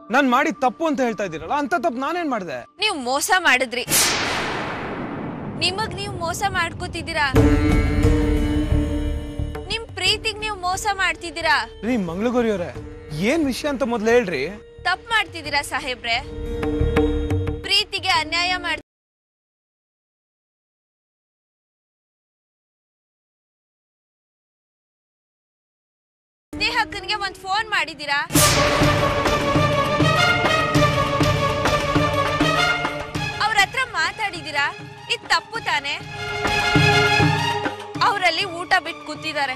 ನಾನ್ ಮಾಡಿದ ತಪ್ಪು ಅಂತ ಹೇಳ್ತಾ ಇದ್ದೀರಲ್ಲ ಅಂತ ತಪ್ಪು ನಾನೇನ್ ಮಾಡ್ದೆ ನೀವು ಮೋಸ ಮಾಡಿದ್ರಿ ನಿಮಗ್ ನೀವು ಮೋಸ ಮಾಡ್ಕೋತಿದ್ದೀರಾ ನಿಮ್ ಪ್ರೀತಿಗ್ ನೀವು ಮೋಸ ಮಾಡ್ತಿದ್ದೀರಾ ರೀ ಮಂಗಳಗೌರಿ ಅವ್ರೆ ಏನ್ ವಿಷಯ ಅಂತ ಮೊದ್ಲು ಹೇಳ್ರಿ ತಪ್ಪು ಮಾಡ್ತಿದ್ದೀರಾ ಸಾಹೇಬ್ರೆ ಪ್ರೀತಿಗೆ ಅನ್ಯಾಯ ಮಾಡ್ ಸ್ನೇಹಕ್ಕನಿಗೆ ಒಂದ್ ಫೋನ್ ಮಾಡಿದ್ದೀರಾ ಅವ್ರ ಹತ್ರ ಮಾತಾಡಿದ್ದೀರಾ ಇದು ತಪ್ಪು ತಾನೆ ಅವರಲ್ಲಿ ಊಟ ಬಿಟ್ಟು ಕೂತಿದ್ದಾರೆ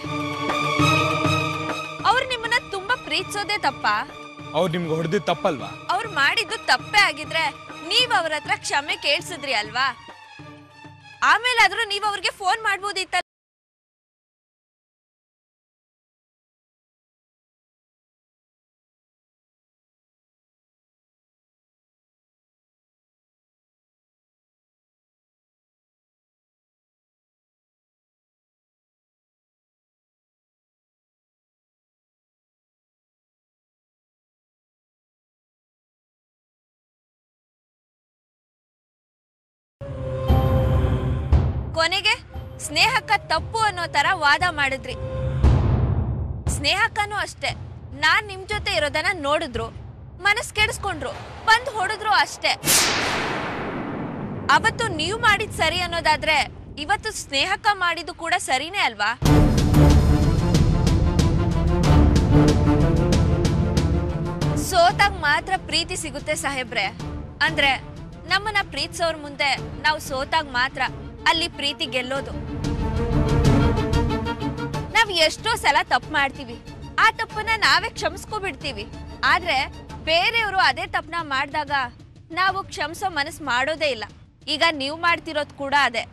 ಅವ್ರು ನಿಮ್ಮನ್ನ ತುಂಬಾ ಪ್ರೀತಿಸೋದೇ ತಪ್ಪಾ ಅವ್ರು ನಿಮ್ಗೆ ಹೊಡೆದಿದ್ ತಪ್ಪಲ್ವಾ ಅವ್ರು ಮಾಡಿದ್ದು ತಪ್ಪೇ ಆಗಿದ್ರೆ ನೀವ್ ಅವ್ರ ಹತ್ರ ಕ್ಷಮೆ ಕೇಳ್ಸಿದ್ರಿ ಅಲ್ವಾ ಆಮೇಲಾದ್ರೂ ನೀವ್ ಅವ್ರಿಗೆ ಫೋನ್ ಮಾಡ್ಬೋದಿತ್ತ ಕೊನೆಗೆ ಸ್ನೇಹಕ್ಕ ತಪ್ಪು ಅನ್ನೋ ತರ ವಾದ ಮಾಡಿದ್ರಿ ಸ್ನೇಹಕ್ಕನೂ ಅಷ್ಟೇ ನಾನ್ ನಿಮ್ ಜೊತೆ ಇರೋದನ್ನ ನೋಡಿದ್ರು ಮನಸ್ ಕೆಡಿಸ್ಕೊಂಡ್ರು ಬಂದ್ ಹೊಡೆದ್ರು ಅಷ್ಟೇ ಅವತ್ತು ನೀವು ಮಾಡಿದ್ ಸರಿ ಅನ್ನೋದಾದ್ರೆ ಇವತ್ತು ಸ್ನೇಹಕ್ಕ ಮಾಡಿದ್ದು ಕೂಡ ಸರಿನೇ ಅಲ್ವಾ ಸೋತಾಗ ಮಾತ್ರ ಪ್ರೀತಿ ಸಿಗುತ್ತೆ ಸಾಹೇಬ್ರೆ ಅಂದ್ರೆ ನಮ್ಮನ್ನ ಪ್ರೀತಿಸೋರ್ ಮುಂದೆ ನಾವು ಸೋತಾಗ ಮಾತ್ರ ಅಲ್ಲಿ ಪ್ರೀತಿ ಗೆಲ್ಲೋದು ನಾವ್ ಎಷ್ಟೋ ಸಲ ತಪ್ಪು ಮಾಡ್ತೀವಿ ಆ ತಪ್ಪನ್ನ ನಾವೇ ಕ್ಷಮಿಸ್ಕೊಬಿಡ್ತೀವಿ ಆದ್ರೆ ಬೇರೆಯವರು ಅದೇ ತಪ್ಪನ್ನ ಮಾಡಿದಾಗ ನಾವು ಕ್ಷಮಿಸೋ ಮನಸ್ ಮಾಡೋದೇ ಇಲ್ಲ ಈಗ ನೀವು ಮಾಡ್ತಿರೋದ್ ಕೂಡ ಅದೇ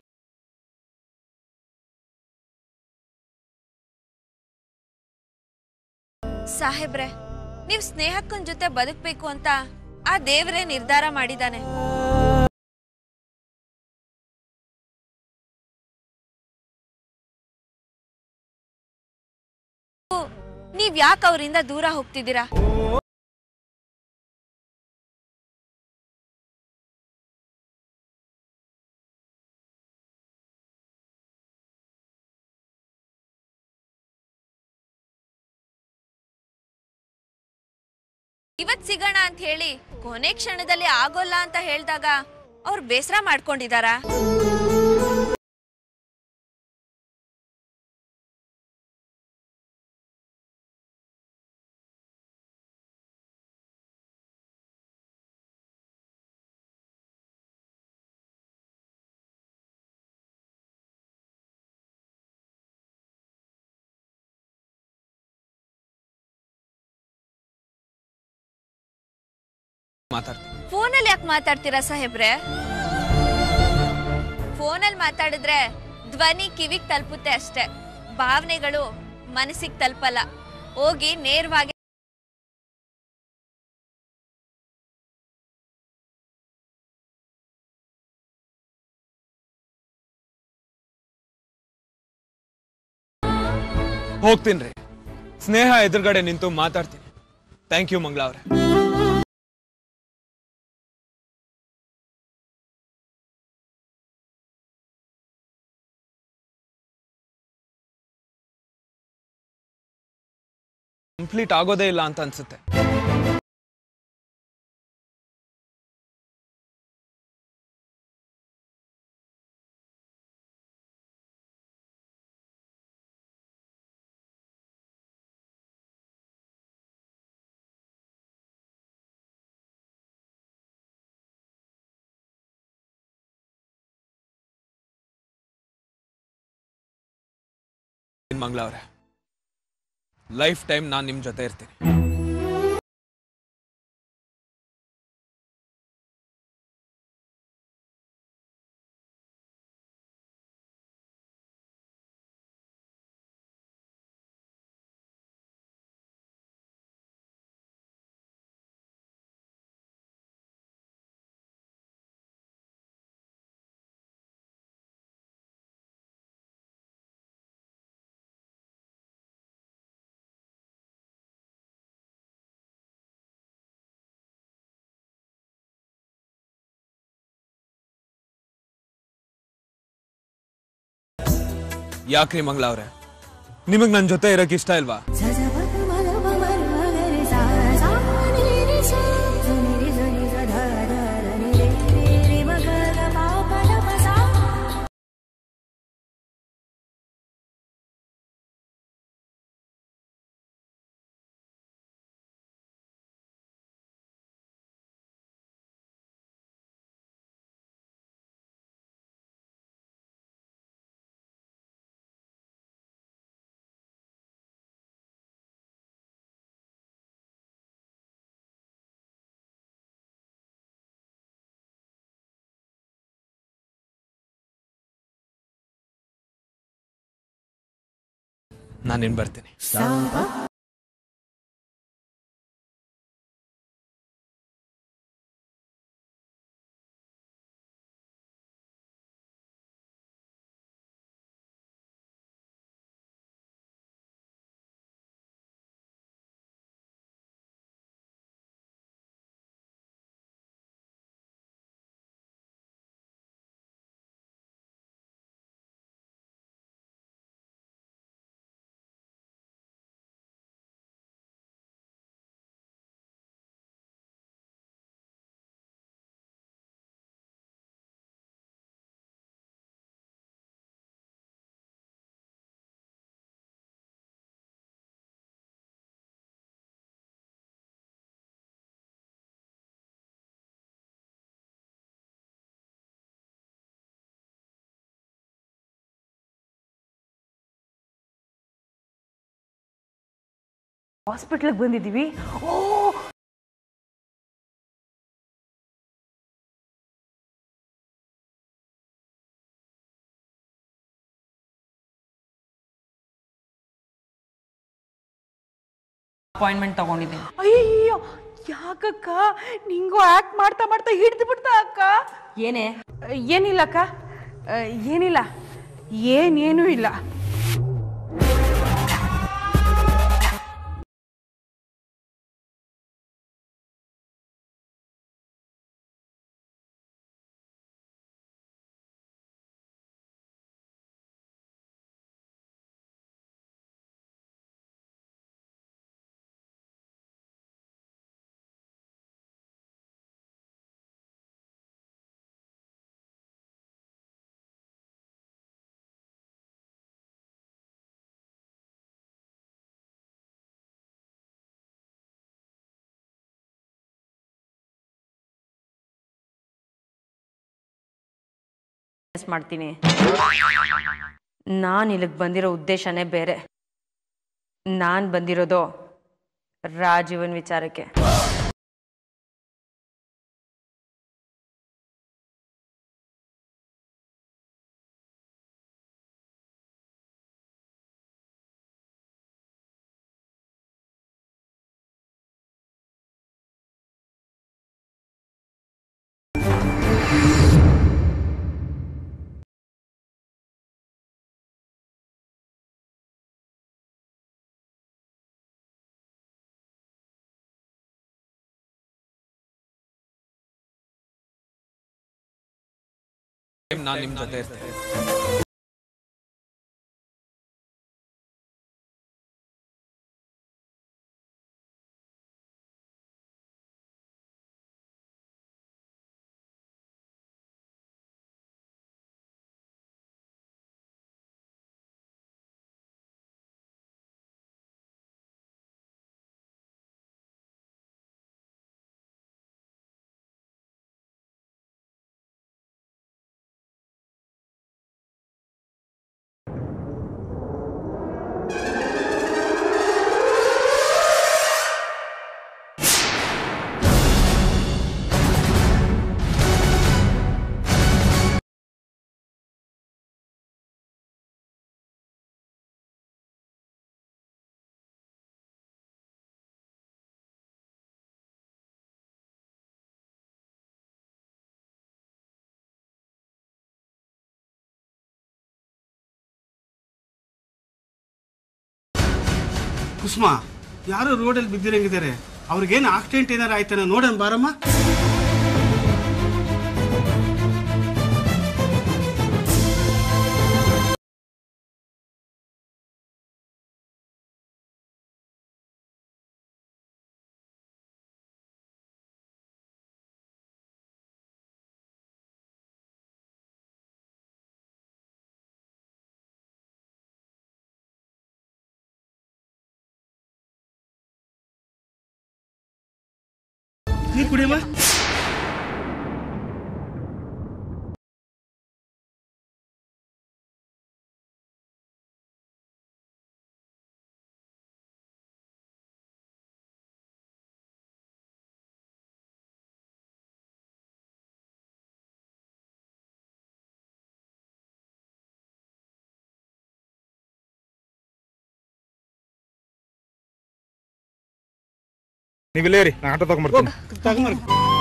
ಸಾಹೇಬ್ರೆ ನೀವ್ ಸ್ನೇಹಕ್ಕನ್ ಜೊತೆ ಬದುಕ್ಬೇಕು ಅಂತ ಆ ದೇವ್ರೇ ನಿರ್ಧಾರ ಮಾಡಿದಾನೆ ನೀವ್ ಯಾಕೆ ಅವರಿಂದ ದೂರ ಹೋಗ್ತಿದ್ದೀರಾ ಇವತ್ ಸಿಗೋಣ ಅಂತ ಹೇಳಿ ಕೊನೆ ಕ್ಷಣದಲ್ಲಿ ಆಗೋಲ್ಲ ಅಂತ ಹೇಳಿದಾಗ ಅವ್ರು ಬೇಸರ ಮಾಡ್ಕೊಂಡಿದಾರಾ ಮಾತಾಡ್ತೀನಿ ಫೋನಲ್ಲಿ ಯಾಕೆ ಮಾತಾಡ್ತೀರಾ ಸಾಹೇಬ್ರೆ ಫೋನಲ್ಲಿ ಮಾತಾಡಿದ್ರೆ ಧ್ವನಿ ಕಿವಿಗ್ ತಲುಪುತ್ತೆ ಅಷ್ಟೇ ಭಾವನೆಗಳು ಮನಸ್ಸಿಗೆ ತಲುಪಲ್ಲ ಹೋಗಿ ನೇರವಾಗಿ ಹೋಗ್ತೀನಿ ಸ್ನೇಹ ಎದುರುಗಡೆ ನಿಂತು ಮಾತಾಡ್ತೀನಿ ಥ್ಯಾಂಕ್ ಯು ಮಂಗಳ ಅವ್ರೆ ಕಂಪ್ಲೀಟ್ ಆಗೋದೇ ಇಲ್ಲ ಅಂತ ಅನ್ಸುತ್ತೆ ಮಂಗಳ ಅವ್ರೆ ಲೈಫ್ ಟೈಮ್ ನಾನು ನಿಮ್ಮ ಜೊತೆ ಇರ್ತೀನಿ ಯಾಕ್ರಿ ಮಂಗ್ಲ ಅವ್ರೆ ನಿಮಗ್ ನನ್ ಜೊತೆ ಇರಕ್ ಇಷ್ಟ ಇಲ್ವಾ ನಾನಿನ್ ಬರ್ತೀನಿ ಹಾಸ್ಪಿಟ್ಲಿಗೆ ಬಂದಿದ್ದೀವಿ ಓ ಅಪಾಯಿಂಟ್ಮೆಂಟ್ ತಗೊಂಡಿದ್ದೀನಿ ಅಯ್ಯಯ್ಯೋ ಯಾಕಕ್ಕ ನಿಂಗೂ ಆಕ್ಟ್ ಮಾಡ್ತಾ ಮಾಡ್ತಾ ಹಿಡ್ದು ಬಿಡ್ತಾ ಅಕ್ಕ ಏನೇ ಏನಿಲ್ಲ ಅಕ್ಕ ಅ, ಏನಿಲ್ಲ ಏನೇನೂ ಇಲ್ಲ ಮಿಸ್ ಮಾಡ್ತೀನಿ ನಾನು ಇಲ್ಲಿಗೆ ಬಂದಿರೋ ಉದ್ದೇಶನೇ ಬೇರೆ ನಾನು ಬಂದಿರೋದು ರಾಜೀವನ್ ವಿಚಾರಕ್ಕೆ ನಾನ್ ನಿಮ್ ಜೊತೆ ಇರ್ತೀನಿ ಕುಸುಮ ಯಾರೋ ರೋಡಲ್ಲಿ ಬಿದ್ದಿರಂಗಿದ್ದಾರೆ ಅವ್ರಿಗೇನು ಆಕ್ಸಿಡೆಂಟ್ ಏನಾರು ಆಯ್ತಾನ ನೋಡೋಣ ಬಾರಮ್ಮ ನೀರು ಕುಡಿಯಮ್ಮ ನೀವಿಲ್ಲೇ ರೀ ನಾ ಆಟೋ ತಗೊಂಡ್ಬರ್ತೀನಿ ತಗೊಂಬರ್ರಿ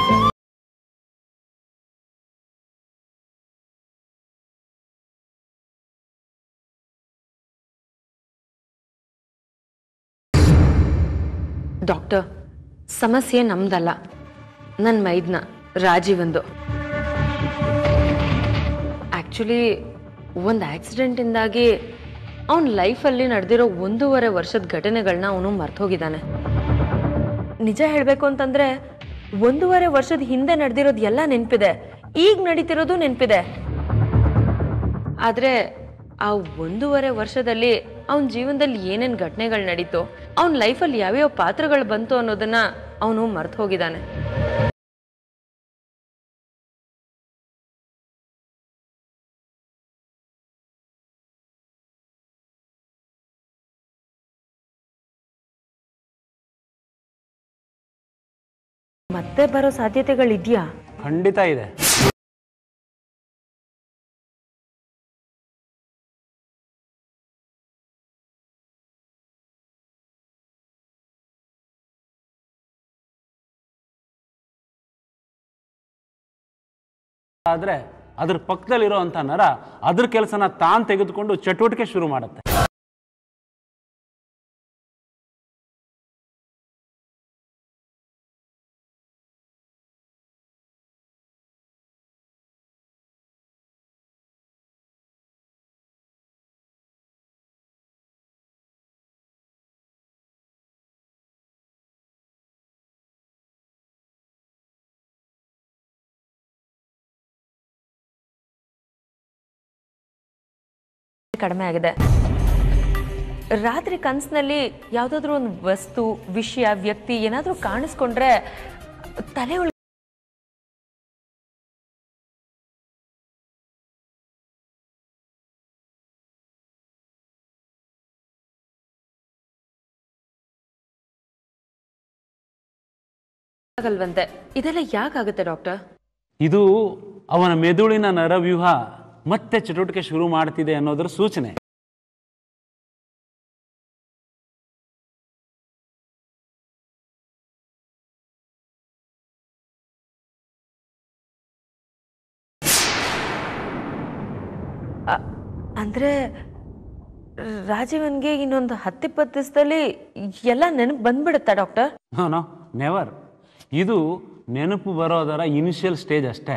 ಡಾಕ್ಟರ್ ಸಮಸ್ಯೆ ನಮ್ದಲ್ಲ ನನ್ನ ಮೈದ್ನ ರಾಜೀವಂದು ಆ್ಯಕ್ಚುಲಿ ಒಂದು ಆಕ್ಸಿಡೆಂಟಿಂದಾಗಿ ಅವನ ಲೈಫಲ್ಲಿ ನಡೆದಿರೋ ಒಂದೂವರೆ ವರ್ಷದ ಘಟನೆಗಳನ್ನ ಅವನು ಮರ್ತೋಗಿದ್ದಾನೆ ನಿಜ ಹೇಳಬೇಕು ಅಂತಂದ್ರೆ ಒಂದೂವರೆ ವರ್ಷದ ಹಿಂದೆ ನಡೆದಿರೋದು ಎಲ್ಲ ನೆನಪಿದೆ ಈಗ ನಡೀತಿರೋದು ನೆನಪಿದೆ ಆದರೆ ಆ ಒಂದೂವರೆ ವರ್ಷದಲ್ಲಿ ಅವನ ಜೀವನದಲ್ಲಿ ಏನೇನು ಘಟನೆಗಳು ನಡೀತು ಅವನ ಲೈಫಲ್ಲಿ ಯಾವ್ಯಾವ ಪಾತ್ರಗಳು ಬಂತು ಅನ್ನೋದನ್ನ ಅವನು ಮರ್ತು ಹೋಗಿದ್ದಾನೆ ಮತ್ತೆ ಬರೋ ಸಾಧ್ಯತೆಗಳಿದೆಯಾ ಖಂಡಿತ ಇದೆ ಆದ್ರೆ ಅದ್ರ ಪಕ್ಕದಲ್ಲಿರೋ ಅಂತ ನರ ಅದ್ರ ಕೆಲಸನ ತಾನು ತೆಗೆದುಕೊಂಡು ಚಟುವಟಿಕೆ ಶುರು ಮಾಡುತ್ತೆ ಕಡಿಮೆ ಆಗಿದೆ ರಾತ್ರಿ ಕನಸಿನಲ್ಲಿ ಯಾವುದಾದ್ರೂ ಒಂದು ವಸ್ತು ವಿಷಯ ವ್ಯಕ್ತಿ ಏನಾದರೂ ಕಾಣಿಸ್ಕೊಂಡ್ರೆ ತಲೆ ಒಳಗೆ ಆಗಲ್ವಂತೆ ಇದೆಲ್ಲ ಯಾಕಾಗುತ್ತೆ ಡಾಕ್ಟರ್ ಇದು ಅವನ ಮೆದುಳಿನ ನರವ್ಯೂಹ ಮತ್ತೆ ಚಟುವಟಿಕೆ ಶುರು ಮಾಡ್ತಿದೆ ಅನ್ನೋದರ ಸೂಚನೆ ಅಂದ್ರೆ ರಾಜೀವನ್ಗೆ ಇನ್ನೊಂದು ಹತ್ತಿಪ್ಪತ್ತು ದಿವಸದಲ್ಲಿ ಎಲ್ಲ ನೆನಪು ಬಂದ್ಬಿಡುತ್ತಾ ಡಾಕ್ಟರ್ ನೋ ನೋ ನೆವರ್ ಇದು ನೆನಪು ಬರೋದರ ಇನಿಷಿಯಲ್ ಸ್ಟೇಜ್ ಅಷ್ಟೇ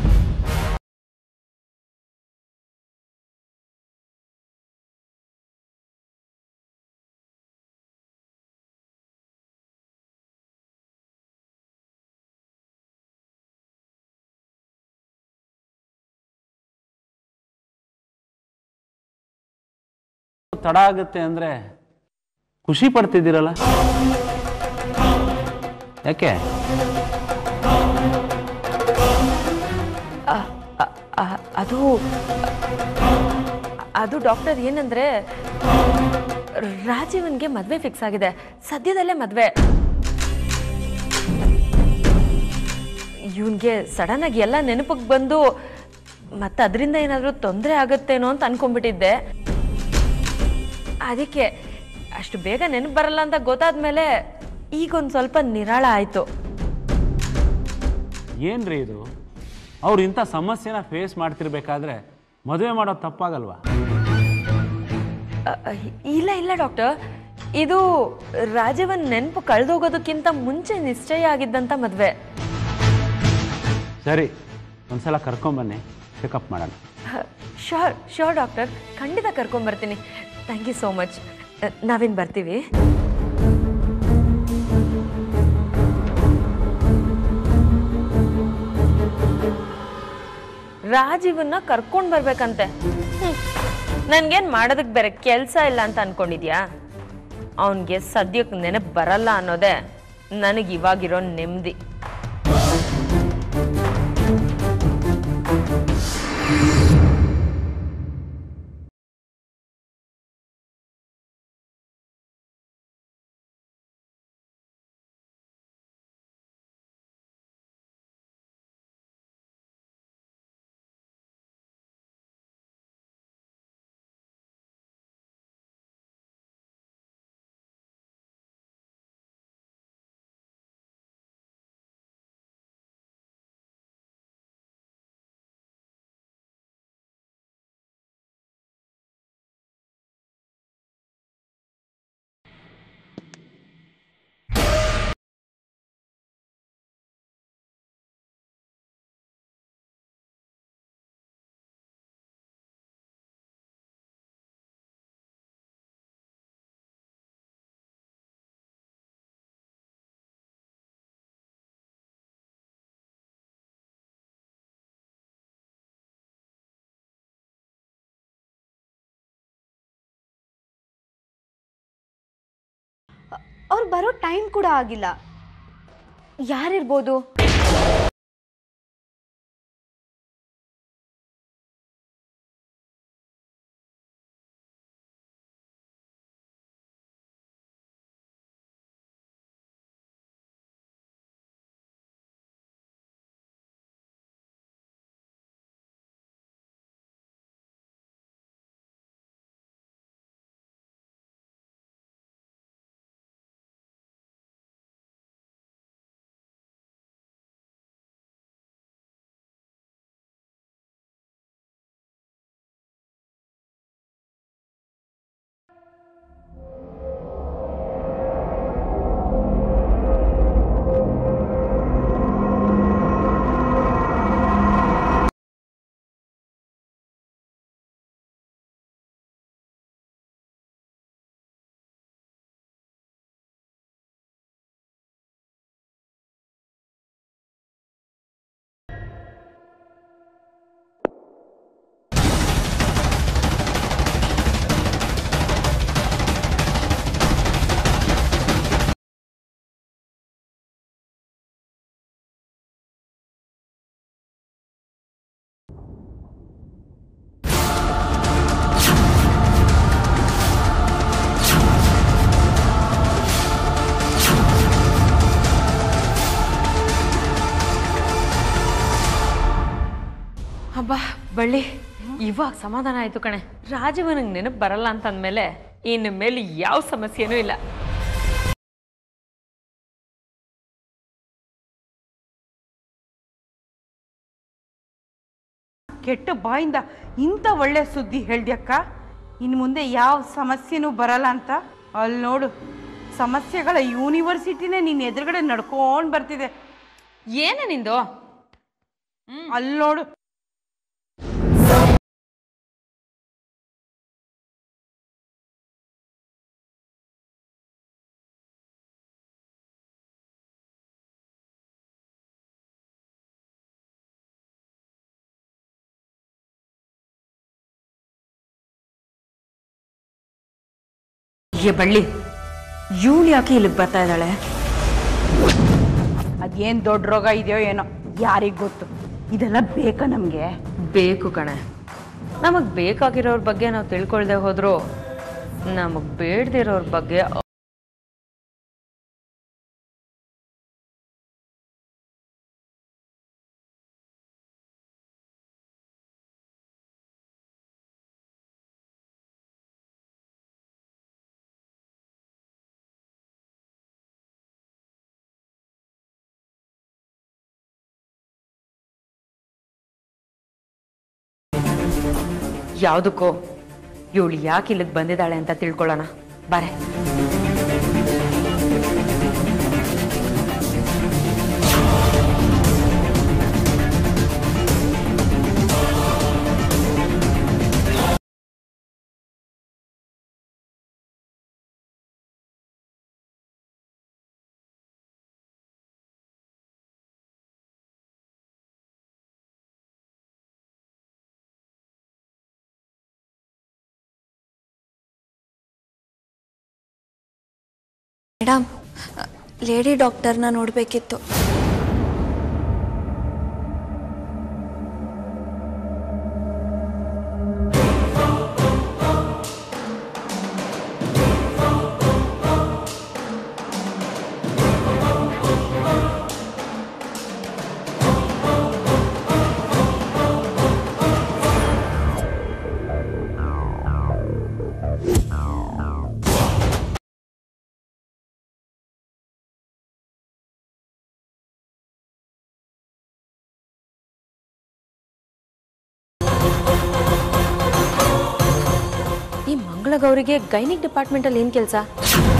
ತಡ ಆಗುತ್ತೆ ಅಂದ್ರೆ ಖುಷಿ ಪಡ್ತಿದ್ದೀರಲ್ಲ ಯಾಕೆ ಅ- ಅ- ಅದು ಅದು ಡಾಕ್ಟರ್ ಏನಂದ್ರೆ ರಾಜೀವನ್ಗೆ ಮದ್ವೆ ಫಿಕ್ಸ್ ಆಗಿದೆ ಸದ್ಯದಲ್ಲೇ ಮದ್ವೆ ಇವನ್ಗೆ ಸಡನ್ ಆಗಿ ಎಲ್ಲ ನೆನಪಿಗೆ ಬಂದು ಮತ್ತೆ ಅದರಿಂದ ಏನಾದರೂ ತೊಂದರೆ ಆಗುತ್ತೇನೋ ಅಂತ ಅನ್ಕೊಂಡ್ಬಿಟ್ಟಿದ್ದೆ ಅದಕ್ಕೆ ಅಷ್ಟು ಬೇಗ ನೆನಪು ಬರಲ್ಲ ಅಂತ ಗೊತ್ತಾದ್ಮೇಲೆ ಈಗೊಂದು ಸ್ವಲ್ಪ ನಿರಾಳ ಆಯಿತು ಏನ್ರಿ ಇದು ಅವ್ರು ಇಂಥ ಸಮಸ್ಯೆನ ಫೇಸ್ ಮಾಡ್ತಿರ್ಬೇಕಾದ್ರೆ ಮದುವೆ ಮಾಡೋದು ತಪ್ಪಾಗಲ್ವಾ ಅ, ಅ, ಇಲ್ಲ ಇಲ್ಲ ಡಾಕ್ಟರ್ ಇದು ರಾಜವನ್ ನೆನಪು ಕಳೆದೋಗೋದಕ್ಕಿಂತ ಮುಂಚೆ ನಿಶ್ಚಯ ಆಗಿದ್ದಂಥ ಮದುವೆ ಸರಿ ಒಂದ್ಸಲ ಕರ್ಕೊಂಬನ್ನಿ ಚೆಕಪ್ ಮಾಡೋಣ ಶೋರ್ ಶೋರ್ ಡಾಕ್ಟರ್ ಖಂಡಿತ ಕರ್ಕೊಂಬರ್ತೀನಿ ಥ್ಯಾಂಕ್ ಯು ಸೋ ಮಚ್ ನಾವೇನು ಬರ್ತೀವಿ ರಾಜೀವನ್ನ ಕರ್ಕೊಂಡು ಬರ್ಬೇಕಂತೆ ನನ್ಗೇನು ಮಾಡೋದಕ್ಕೆ ಬೇರೆ ಕೆಲಸ ಇಲ್ಲ ಅಂತ ಅನ್ಕೊಂಡಿದ್ಯಾ ಅವನಿಗೆ ಸದ್ಯಕ್ಕೆ ನೆನಪು ಬರಲ್ಲ ಅನ್ನೋದೇ ನನಗೆ ಇವಾಗಿರೋ ನೆಮ್ಮದಿ ಅವ್ರು ಬರೋ ಟೈಮ್ ಕೂಡ ಆಗಿಲ್ಲ ಯಾರಿರ್ಬೋದು ಹಬ್ಬ ಬಳ್ಳಿ ಇವಾಗ ಸಮಾಧಾನ ಆಯ್ತು ಕಣೆ ರಾಜೀವನಿಗೆ ನೆನಪು ಬರಲ್ಲ ಅಂತ ಅಂದಮೇಲೆ ಇನ್ನು ಮೇಲೆ ಯಾವ ಸಮಸ್ಯೆನೂ ಇಲ್ಲ ಕೆಟ್ಟ ಬಾಯಿಂದ ಇಂಥ ಒಳ್ಳೆ ಸುದ್ದಿ ಹೇಳ್ದ್ಯಕ್ಕ ಇನ್ನು ಮುಂದೆ ಯಾವ ಸಮಸ್ಯೆನೂ ಬರಲ್ಲ ಅಂತ ಅಲ್ಲಿ ನೋಡು ಸಮಸ್ಯೆಗಳ ಯೂನಿವರ್ಸಿಟಿನೇ ನಿನ್ನ ಎದುರುಗಡೆ ನಡ್ಕೊಂಡು ಬರ್ತಿದೆ ಏನ ನಿಂದು ಅಲ್ಲಿ ನೋಡು ಏ ಬಳ್ಳಿ ಇವಳು ಯಾಕೆ ಇಲ್ಲಿಗೆ ಬರ್ತಾ ಇದ್ದಾಳೆ ಅದೇನು ದೊಡ್ಡ ರೋಗ ಇದೆಯೋ ಏನೋ ಯಾರಿಗೆ ಗೊತ್ತು ಇದೆಲ್ಲ ಬೇಕಾ ನಮಗೆ ಬೇಕು ಕಣೆ ನಮಗೆ ಬೇಕಾಗಿರೋರ ಬಗ್ಗೆ ನಾವು ತಿಳ್ಕೊಳ್ದೆ ಹೋದ್ರು ನಮಗೆ ಬೇಡದಿರೋರ ಬಗ್ಗೆ ಯಾವುದಕ್ಕೋ ಇವಳು ಯಾಕೆ ಇಲ್ಲಿಗೆ ಬಂದಿದ್ದಾಳೆ ಅಂತ ತಿಳ್ಕೊಳ್ಳೋಣ ಬಾರೆ ಮೇಡಮ್ ಲೇಡಿ ಡಾಕ್ಟರ್ನ ನೋಡಬೇಕಿತ್ತು ಈ ಮಂಗಳಗೌರಿಗೆ ಗೈನಿಕ್ ಡಿಪಾರ್ಟ್ಮೆಂಟಲ್ಲಿ ಏನು ಕೆಲಸ